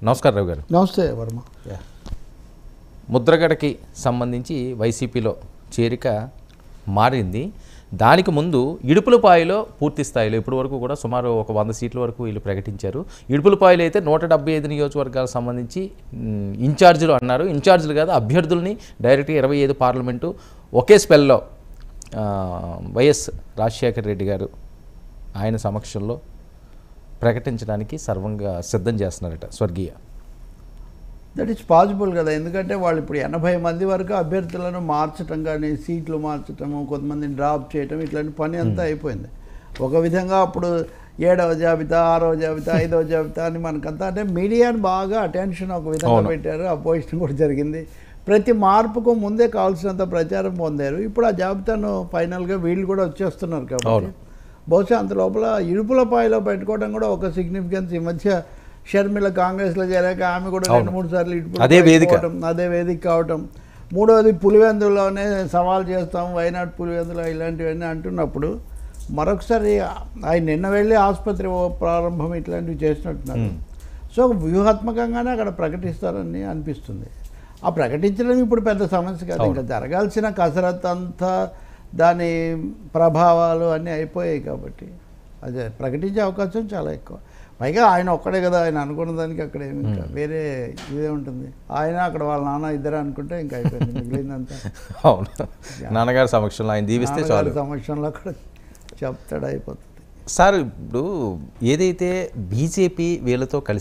నమస్కారం రావు గారు నమస్తే వర్మ ముద్రగడకి సంబంధించి వైసీపీలో చేరిక మారింది దానికి ముందు ఇడుపులపాయలో పూర్తి స్థాయిలో ఇప్పటి వరకు కూడా సుమారు ఒక వంద సీట్ల వరకు వీళ్ళు ప్రకటించారు ఇడుపులపాయలో అయితే నూట డెబ్బై ఐదు నియోజకవర్గాలకు సంబంధించి మ్, ఇన్ఛార్జీలు అన్నారు ఇన్ఛార్జీలు కాదు అభ్యర్థుల్ని డైరెక్ట్గా ఇరవై ఐదు పార్లమెంటు ఒకే స్పెల్లో ఆ, వైఎస్ రాజశేఖర రెడ్డి గారు ఆయన సమక్షంలో ప్రకటించడానికి సర్వంగా సిద్ధం చేస్తున్నారట స్వర్గీయ దట్ ఈస్ పాసిబుల్ కదా ఎందుకంటే వాళ్ళు ఇప్పుడు ఎనభై మంది వరకు అభ్యర్థులను మార్చటం కానీ సీట్లు మార్చటము కొంతమందిని డ్రాప్ చేయటం ఇట్లాంటి పని అంతా అయిపోయింది ఒక విధంగా అప్పుడు ఏడవ జాబితా ఆరవ జాబితా ఐదవ జాబితా అని మనకంతా అంటే మీడియాని బాగా అటెన్షన్ ఒక విధంగా అవును. పెట్టారు అపోజిషన్ కూడా జరిగింది ప్రతి మార్పుకు ముందే కావాల్సినంత ప్రచారం పొందారు ఇప్పుడు ఆ జాబితాను ఫైనల్గా వీళ్ళు కూడా వచ్చేస్తున్నారు కాబట్టి అవును. బహుశా అంత లోపల ఇరుపుల పాయలో పెట్టుకోవడం కూడా ఒక సిగ్నిఫికెన్స్ ఈ మధ్య షర్మిల కాంగ్రెస్లో చేరాక ఆమె కూడా అవును. రెండు మూడు సార్లు ఇటుపుల అదే పాయ వేదిక. పోవటం, అదే వేదిక కావటం మూడవది పులివెందులోనే సవాల్ చేస్తాం వైనాడు పులివెందులో ఇలాంటివన్నీ అంటున్నప్పుడు మరొకసారి ఆయన నిన్న వెళ్ళి ఆసుపత్రి ఓ ప్రారంభం ఇట్లాంటివి చేసినట్టున్నారు సో వ్యూహాత్మకంగానే అక్కడ ప్రకటిస్తారని అనిపిస్తుంది ఆ ప్రకటించడం ఇప్పుడు పెద్ద సమస్య కాదు ఇంకా జరగాల్సిన కసరత్ అంతా దాని ప్రభావాలు అన్నీ అయిపోయాయి కాబట్టి అదే ప్రకటించే అవకాశం చాలా ఎక్కువ పైగా ఆయన ఒక్కడే కదా ఆయన అనుకున్న దానికి అక్కడ ఏమి ఇంకా వేరే ఇదే ఉంటుంది ఆయన అక్కడ వాళ్ళ నాన్న ఇద్దరు అనుకుంటే ఇంకా అయిపోయింది మిగిలిందంతా అవును నాన్నగారి సమక్షంలో ఆయన దీవిస్తే చాలు నాన్నగారి సమక్షంలో అక్కడ చెప్తాడు అయిపోతుంది సార్ ఇప్పుడు ఏదైతే బీజేపీ వీళ్ళతో కలిసి